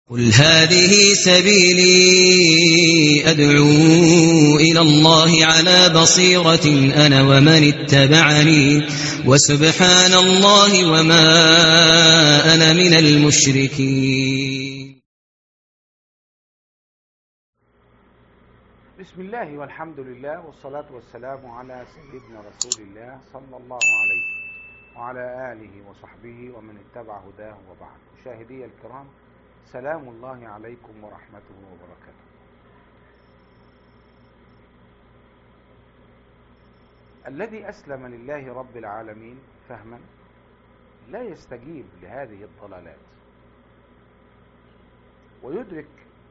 قل هذه سبيلي أدعو إلى الله على بصيرة أنا ومن اتبعني وسبحان الله وما أنا من المشركين بسم الله والحمد لله والصلاة والسلام على سيدنا رسول الله صلى الله عليه وعلى آله وصحبه ومن اتبع هداه وبعد مشاهدي الكرام سلام الله عليكم ورحمته وبركاته الذي أسلم لله رب العالمين فهما لا يستجيب لهذه الضلالات ويدرك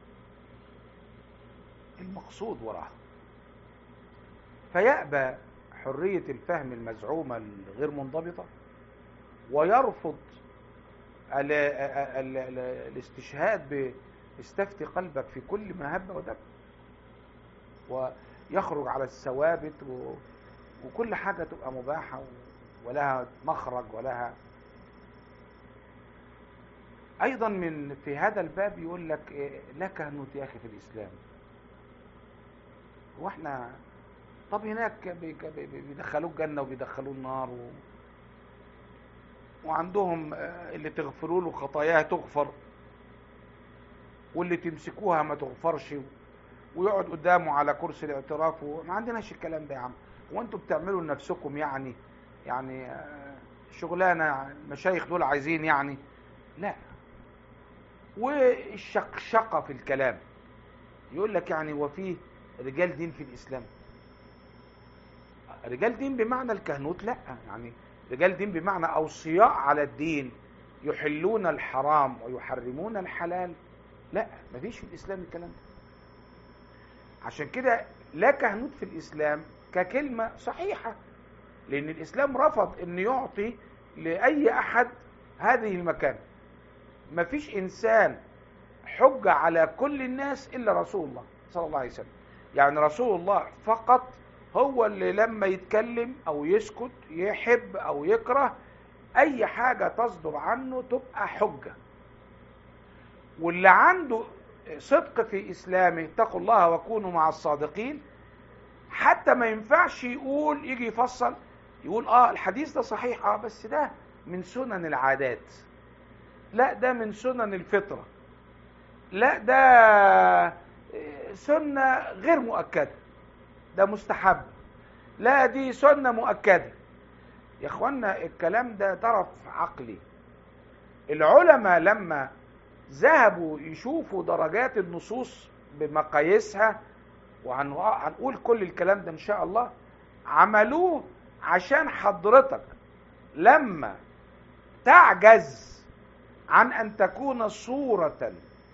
المقصود وراها فيأبى حرية الفهم المزعومة الغير منضبطة ويرفض ال ال ال الاستشهاد باستفتي قلبك في كل ما هب ودب ويخرج على الثوابت و... وكل حاجة تبقى مباحة ولها مخرج ولها أيضا من في هذا الباب يقول لك إيه لا كهنوت يا أخي في الإسلام واحنا طب هناك بيدخلوه الجنة وبيدخلوه النار و... وعندهم اللي تغفروا له خطاياه تغفر واللي تمسكوها ما تغفرش ويقعد قدامه على كرسي الاعتراف ما عندناش الكلام ده يا عم وانتوا بتعملوا لنفسكم يعني يعني شغلانه المشايخ دول عايزين يعني لا والشقشقه في الكلام يقول لك يعني وفيه رجال دين في الاسلام رجال دين بمعنى الكهنوت لا يعني رجال دين بمعنى أوصياء على الدين يحلون الحرام ويحرمون الحلال لا مفيش في الإسلام الكلام ده عشان كده لا كهنوت في الإسلام ككلمة صحيحة لأن الإسلام رفض أن يعطي لأي أحد هذه المكان مفيش إنسان حجة على كل الناس إلا رسول الله صلى الله عليه وسلم يعني رسول الله فقط هو اللي لما يتكلم او يسكت يحب او يكره اي حاجة تصدر عنه تبقى حجة واللي عنده صدق في اسلامه اتقوا الله وكونوا مع الصادقين حتى ما ينفعش يقول يجي يفصل يقول اه الحديث ده صحيح اه بس ده من سنن العادات لا ده من سنن الفطرة لا ده سنة غير مؤكده ده مستحب لا دي سنة مؤكدة يا اخوانا الكلام ده طرف عقلي العلماء لما ذهبوا يشوفوا درجات النصوص بمقاييسها وهنقول كل الكلام ده ان شاء الله عملوه عشان حضرتك لما تعجز عن ان تكون صورة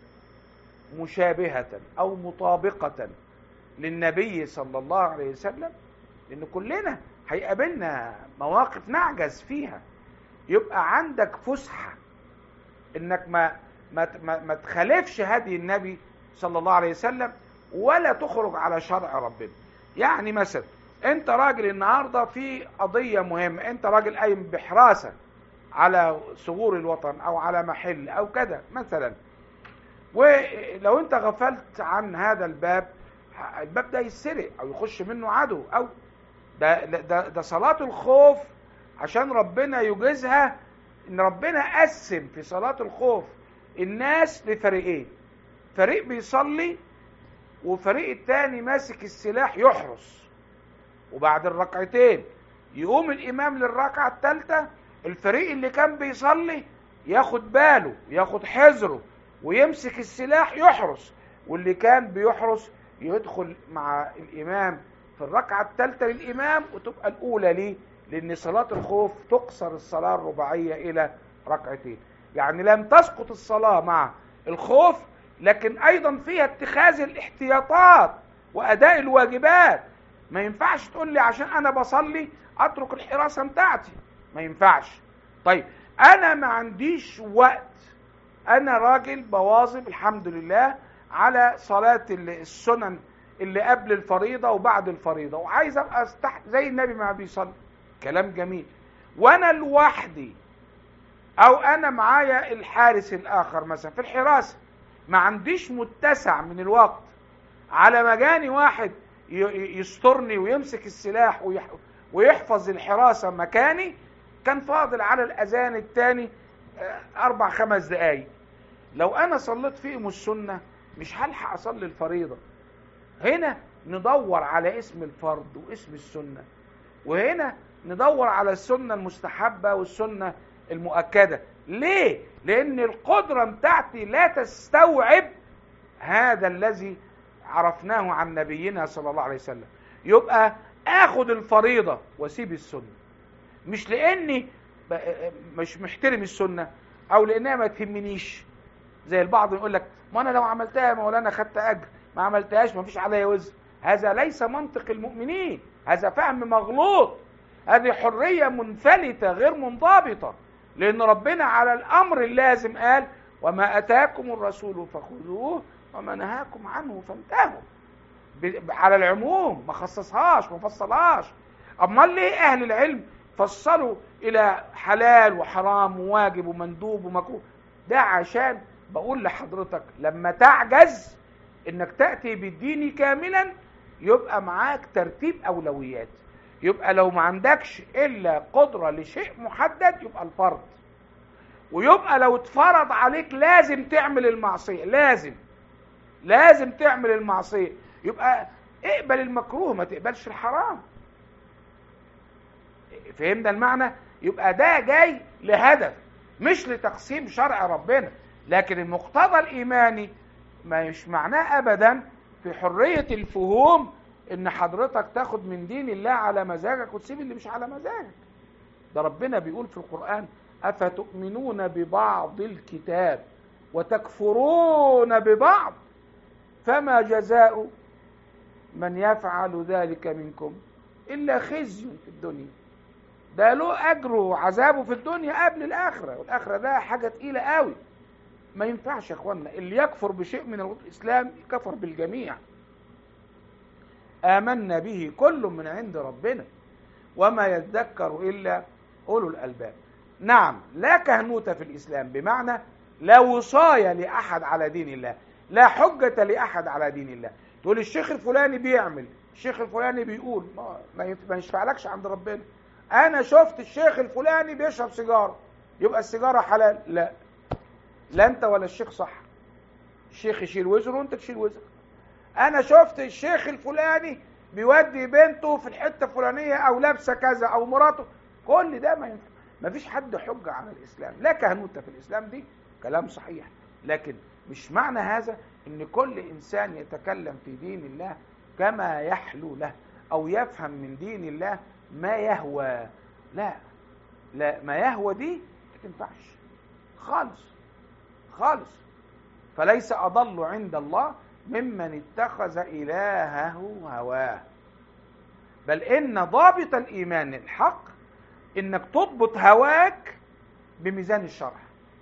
مشابهة او مطابقة للنبي صلى الله عليه وسلم لان كلنا هيقابلنا مواقف نعجز فيها يبقى عندك فسحه انك ما ما ما, ما تخالفش هدي النبي صلى الله عليه وسلم ولا تخرج على شرع ربنا يعني مثلا انت راجل النهارده في قضيه مهمه انت راجل قايم بحراسه على ثغور الوطن او على محل او كذا مثلا ولو انت غفلت عن هذا الباب الباب ده يتسرق او يخش منه عدو او ده ده ده صلاه الخوف عشان ربنا يجيزها ان ربنا قسم في صلاه الخوف الناس لفريقين فريق بيصلي وفريق التاني ماسك السلاح يحرس وبعد الركعتين يقوم الامام للركعه الثالثه الفريق اللي كان بيصلي ياخد باله ياخد حذره ويمسك السلاح يحرس واللي كان بيحرس يدخل مع الإمام في الركعة الثالثة للإمام وتبقى الأولى ليه لأن صلاة الخوف تقصر الصلاة الرباعية إلى ركعتين يعني لم تسقط الصلاة مع الخوف لكن أيضا فيها اتخاذ الاحتياطات وأداء الواجبات ما ينفعش تقول لي عشان أنا بصلي أترك الحراسة بتاعتي ما ينفعش طيب أنا ما عنديش وقت أنا راجل بواظب الحمد لله على صلاة السنن اللي قبل الفريضة وبعد الفريضة وعايز ابقى تحت زي النبي ما بيصلي كلام جميل وانا لوحدي او انا معايا الحارس الاخر مثلا في الحراسة ما عنديش متسع من الوقت على مجاني واحد ي- يسترني ويمسك السلاح ويح- ويحفظ الحراسة مكاني كان فاضل على الأذان الثاني أربع خمس دقايق لو أنا صليت فيهم السنة مش هلحق أصلي الفريضة هنا ندور على اسم الفرض واسم السنة وهنا ندور على السنة المستحبة والسنة المؤكدة ليه؟ لأن القدرة بتاعتي لا تستوعب هذا الذي عرفناه عن نبينا صلى الله عليه وسلم يبقى اخد الفريضة واسيب السنة مش لاني ب- مش محترم السنة او لانها ما تهمنيش زي البعض يقول لك ما انا لو عملتها يا مولانا خدت اجر ما عملتهاش ما فيش عليا وزر هذا ليس منطق المؤمنين هذا فهم مغلوط هذه حرية منفلتة غير منضبطة لأن ربنا على الأمر اللازم قال وما أتاكم الرسول فخذوه وما نهاكم عنه فانتهوا ب- على العموم ما خصصهاش ما فصلهاش امال ليه اهل العلم فصلوا الى حلال وحرام وواجب ومندوب ومكروه ده عشان بقول لحضرتك لما تعجز انك تاتي بالدين كاملا يبقى معاك ترتيب اولويات يبقى لو ما عندكش الا قدره لشيء محدد يبقى الفرض ويبقى لو اتفرض عليك لازم تعمل المعصيه لازم لازم تعمل المعصيه يبقى اقبل المكروه ما تقبلش الحرام فهمنا المعنى يبقى ده جاي لهدف مش لتقسيم شرع ربنا لكن المقتضى الايماني مش معناه ابدا في حريه الفهوم ان حضرتك تاخد من دين الله على مزاجك وتسيب اللي مش على مزاجك ده ربنا بيقول في القران افتؤمنون ببعض الكتاب وتكفرون ببعض فما جزاء من يفعل ذلك منكم إلا خزي في الدنيا ده له أجره وعذابه في الدنيا قبل الآخرة والآخرة ده حاجة تقيلة قوي ما ينفعش يا اخوانا اللي يكفر بشيء من الإسلام كفر بالجميع آمنا به كل من عند ربنا وما يذكر إلا أولو الألباب نعم لا كهنوت في الإسلام بمعنى لا وصاية لأحد على دين الله لا حجة لأحد على دين الله تقول الشيخ الفلاني بيعمل الشيخ الفلاني بيقول ما, ما ينف- ما يشفعلكش عند ربنا انا شفت الشيخ الفلاني بيشرب سيجاره يبقى السيجاره حلال لا لا انت ولا الشيخ صح الشيخ يشيل وزره وانت تشيل وزرك انا شفت الشيخ الفلاني بيودي بنته في الحته الفلانيه او لابسه كذا او مراته كل ده ما ينفع ما فيش حد حجه على الاسلام لا كهنوته في الاسلام دي كلام صحيح لكن مش معنى هذا ان كل انسان يتكلم في دين الله كما يحلو له او يفهم من دين الله ما يهوى لا لا ما يهوى دي ما تنفعش خالص خالص فليس اضل عند الله ممن اتخذ الهه هواه بل ان ضابط الايمان الحق انك تضبط هواك بميزان الشرع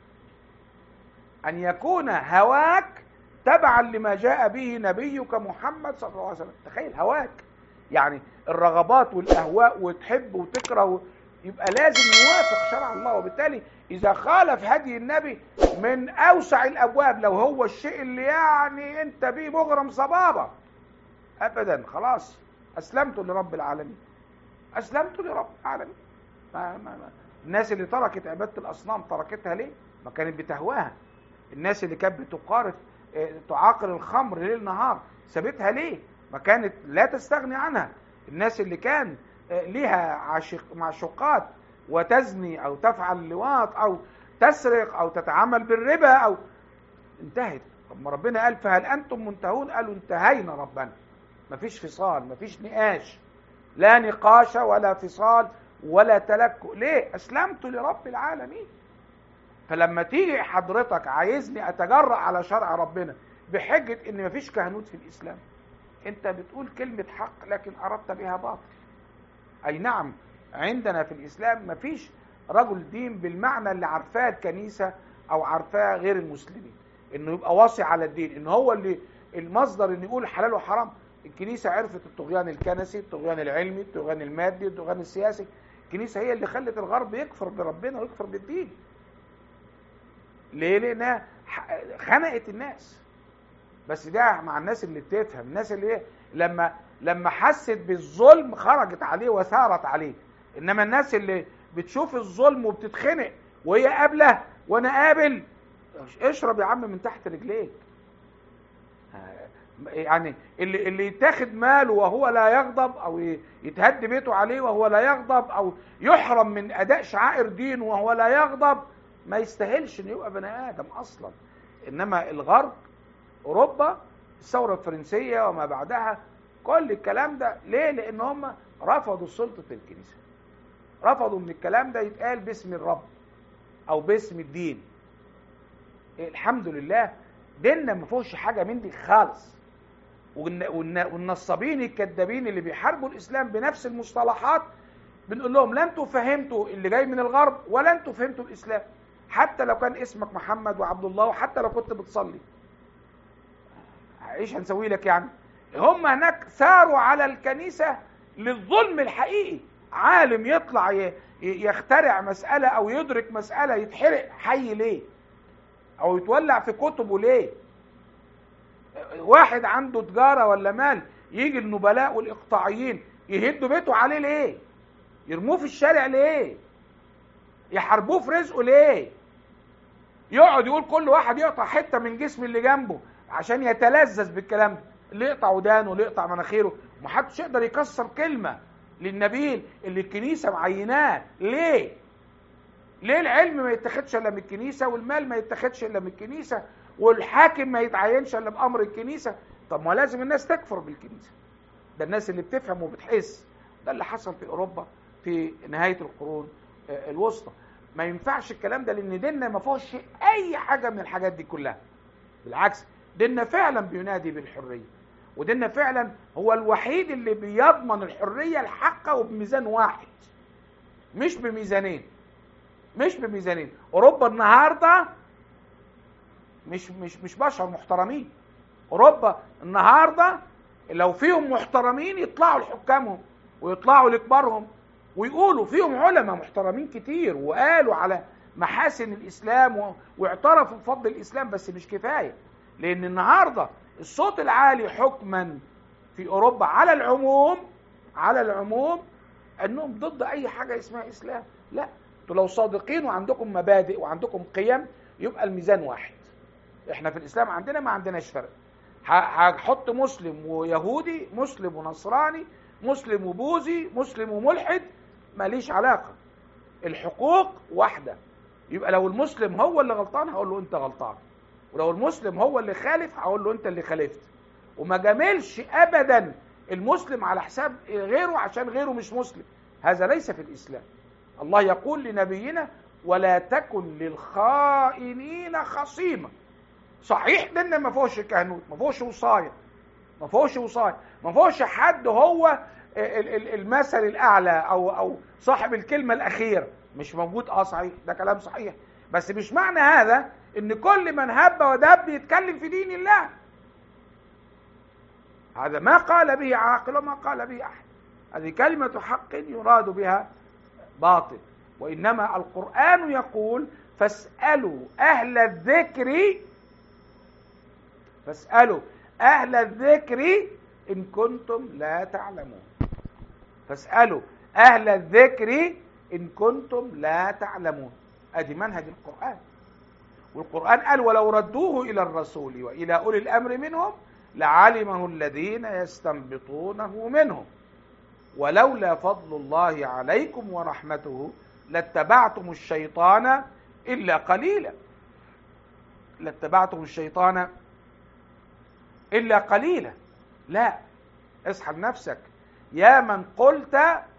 ان يكون هواك تبعا لما جاء به نبيك محمد صلى الله عليه وسلم تخيل هواك يعني الرغبات والاهواء وتحب وتكره يبقى لازم يوافق شرع الله وبالتالي اذا خالف هدي النبي من اوسع الابواب لو هو الشيء اللي يعني انت بيه مغرم صبابه ابدا خلاص اسلمت لرب العالمين اسلمت لرب العالمين ما ما ما. الناس اللي تركت عباده الاصنام تركتها ليه ما كانت بتهواها الناس اللي كانت بتقارف آه، تعاقر الخمر ليل نهار سابتها ليه ما كانت لا تستغني عنها الناس اللي كان آه، ليها عاشق معشوقات وتزني او تفعل اللواط او تسرق او تتعامل بالربا او انتهت طب ما ربنا قال فهل انتم منتهون قالوا انتهينا ربنا مفيش فصال مفيش نقاش لا نقاش ولا فصال ولا تلكؤ ليه اسلمت لرب العالمين فلما تيجي حضرتك عايزني اتجرأ على شرع ربنا بحجة ان مفيش كهنوت في الاسلام انت بتقول كلمة حق لكن اردت بها باطل اي نعم عندنا في الاسلام مفيش رجل دين بالمعنى اللي عارفاه الكنيسة او عارفاه غير المسلمين انه يبقى واصي على الدين ان هو اللي المصدر اللي يقول حلال وحرام الكنيسة عرفت الطغيان الكنسي الطغيان العلمي الطغيان المادي الطغيان السياسي الكنيسة هي اللي خلت الغرب يكفر بربنا ويكفر بالدين ليه لانها ح- خنقت الناس بس ده مع الناس اللي بتفهم الناس اللي ايه لما لما حست بالظلم خرجت عليه وثارت عليه انما الناس اللي بتشوف الظلم وبتتخنق وهي قابله وانا قابل اشرب يا عم من تحت رجليك يعني اللي اللي يتاخد ماله وهو لا يغضب او يتهد بيته عليه وهو لا يغضب او يحرم من اداء شعائر دينه وهو لا يغضب ما يستاهلش انه يبقى بني ادم اصلا انما الغرب اوروبا الثوره الفرنسيه وما بعدها كل الكلام ده ليه لان هم رفضوا سلطه الكنيسه رفضوا ان الكلام ده يتقال باسم الرب او باسم الدين الحمد لله ديننا ما فيهوش حاجه من دي خالص والنصابين الكذابين اللي بيحاربوا الاسلام بنفس المصطلحات بنقول لهم لا انتوا فهمتوا اللي جاي من الغرب ولا انتوا فهمتوا الاسلام حتى لو كان اسمك محمد وعبد الله وحتى لو كنت بتصلي ايش هنسوي لك يعني هم هناك ثاروا على الكنيسه للظلم الحقيقي عالم يطلع يخترع مساله او يدرك مساله يتحرق حي ليه او يتولع في كتبه ليه واحد عنده تجاره ولا مال يجي النبلاء والاقطاعيين يهدوا بيته عليه ليه يرموه في الشارع ليه يحاربوه في رزقه ليه يقعد يقول كل واحد يقطع حته من جسم اللي جنبه عشان يتلذذ بالكلام ده اللي يقطع ودانه واللي يقطع مناخيره محدش يقدر يكسر كلمه للنبيل اللي الكنيسه معيناه ليه ليه العلم ما يتاخدش الا من الكنيسه والمال ما يتاخدش الا من الكنيسه والحاكم ما يتعينش الا بامر الكنيسه طب ما لازم الناس تكفر بالكنيسه ده الناس اللي بتفهم وبتحس ده اللي حصل في اوروبا في نهايه القرون الوسطى ما ينفعش الكلام ده لان ديننا ما فيهوش اي حاجه من الحاجات دي كلها بالعكس ديننا فعلا بينادي بالحريه وديننا فعلا هو الوحيد اللي بيضمن الحريه الحقه وبميزان واحد مش بميزانين مش بميزانين اوروبا النهارده مش مش مش بشر محترمين اوروبا النهارده لو فيهم محترمين يطلعوا لحكامهم ويطلعوا لكبارهم ويقولوا فيهم علماء محترمين كتير وقالوا على محاسن الاسلام واعترفوا بفضل الاسلام بس مش كفايه لان النهارده الصوت العالي حكما في اوروبا على العموم على العموم انهم ضد اي حاجه اسمها اسلام لا انتوا لو صادقين وعندكم مبادئ وعندكم قيم يبقى الميزان واحد احنا في الاسلام عندنا ما عندناش فرق هحط مسلم ويهودي مسلم ونصراني مسلم وبوذي مسلم وملحد ماليش علاقه الحقوق واحده يبقى لو المسلم هو اللي غلطان هقول له انت غلطان ولو المسلم هو اللي خالف هقول له انت اللي خالفت وما جاملش ابدا المسلم على حساب غيره عشان غيره مش مسلم هذا ليس في الاسلام الله يقول لنبينا ولا تكن للخائنين خصيما صحيح ديننا ما فيهوش كهنوت ما فيهوش وصايه ما فيهوش وصايه ما فيهوش حد هو المثل الاعلى او او صاحب الكلمه الاخيره مش موجود اه صحيح ده كلام صحيح بس مش معنى هذا ان كل من هب ودب يتكلم في دين الله هذا ما قال به عاقل وما قال به احد هذه كلمه حق يراد بها باطل وانما القران يقول فاسالوا اهل الذكر فاسالوا اهل الذكر ان كنتم لا تعلمون فاسالوا اهل الذكر ان كنتم لا تعلمون ادي منهج القران والقران قال ولو ردوه الى الرسول والى اولي الامر منهم لعلمه الذين يستنبطونه منهم ولولا فضل الله عليكم ورحمته لاتبعتم الشيطان الا قليلا لاتبعتم الشيطان الا قليلا لا اصحى لنفسك يا من قلت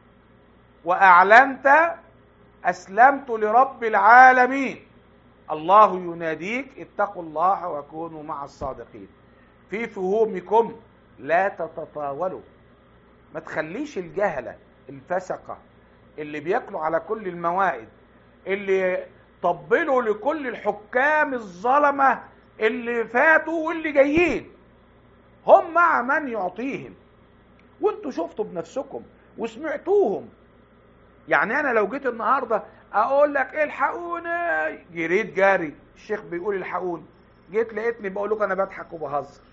واعلنت اسلمت لرب العالمين الله يناديك اتقوا الله وكونوا مع الصادقين في فهومكم لا تتطاولوا ما تخليش الجهلة الفسقة اللي بياكلوا على كل الموائد اللي طبلوا لكل الحكام الظلمة اللي فاتوا واللي جايين هم مع من يعطيهم وانتوا شفتوا بنفسكم وسمعتوهم يعني انا لو جيت النهارده اقول لك الحقوني جريت جاري الشيخ بيقول الحقوني جيت لقيتني بقول لكم انا بضحك وبهزر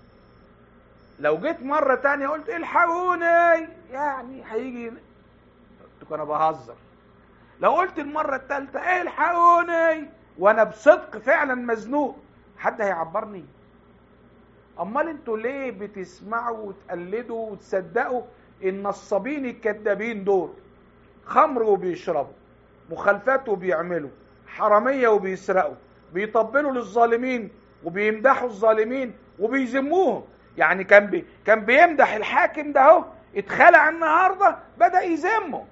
لو جيت مرة تانية قلت الحقوني يعني هيجي قلت لكم انا بهزر لو قلت المرة التالتة ايه الحقوني وانا بصدق فعلا مزنوق حد هيعبرني امال انتوا ليه بتسمعوا وتقلدوا وتصدقوا النصابين الكذابين دول خمر وبيشربوا مخالفات وبيعملوا حرامية وبيسرقوا بيطبلوا للظالمين وبيمدحوا الظالمين وبيذموهم يعني كان بي كان بيمدح الحاكم ده اهو اتخلع النهارده بدا يذمه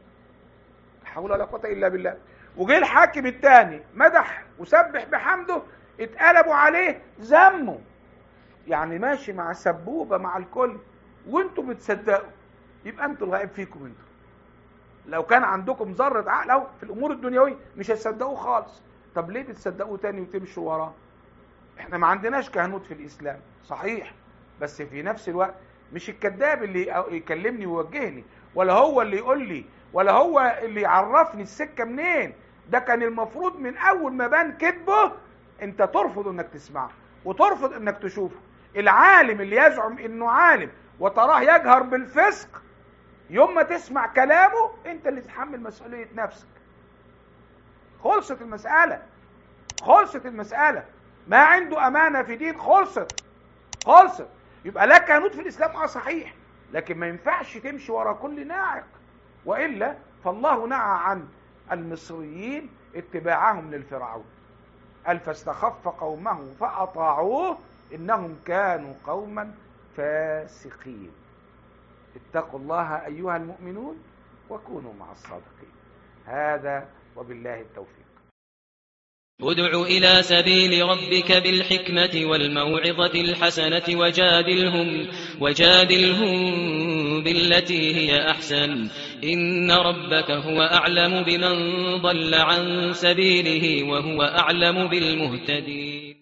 لا حول ولا قوه الا بالله وجه الحاكم الثاني مدح وسبح بحمده اتقلبوا عليه ذمه يعني ماشي مع سبوبه مع الكل وانتوا بتصدقوا يبقى انتوا الغائب فيكم انتوا لو كان عندكم ذره عقل أو في الامور الدنيويه مش هتصدقوه خالص طب ليه بتصدقوه تاني وتمشوا وراه احنا ما عندناش كهنوت في الاسلام صحيح بس في نفس الوقت مش الكذاب اللي يكلمني ويوجهني ولا هو اللي يقول لي ولا هو اللي يعرفني السكه منين ده كان المفروض من اول ما بان كذبه انت ترفض انك تسمعه وترفض انك تشوفه العالم اللي يزعم انه عالم وتراه يجهر بالفسق يوم ما تسمع كلامه انت اللي تتحمل مسؤوليه نفسك خلصت المساله خلصت المساله ما عنده امانه في دين خلصت خلصت يبقى لا كهنوت في الاسلام اه صحيح لكن ما ينفعش تمشي ورا كل ناعق والا فالله نهى عن المصريين اتباعهم للفرعون قال فاستخف قومه فاطاعوه انهم كانوا قوما فاسقين اتقوا الله ايها المؤمنون وكونوا مع الصادقين هذا وبالله التوفيق ادع إلى سبيل ربك بالحكمة والموعظة الحسنة وجادلهم وجادلهم بالتي هي أحسن إن ربك هو أعلم بمن ضل عن سبيله وهو أعلم بالمهتدين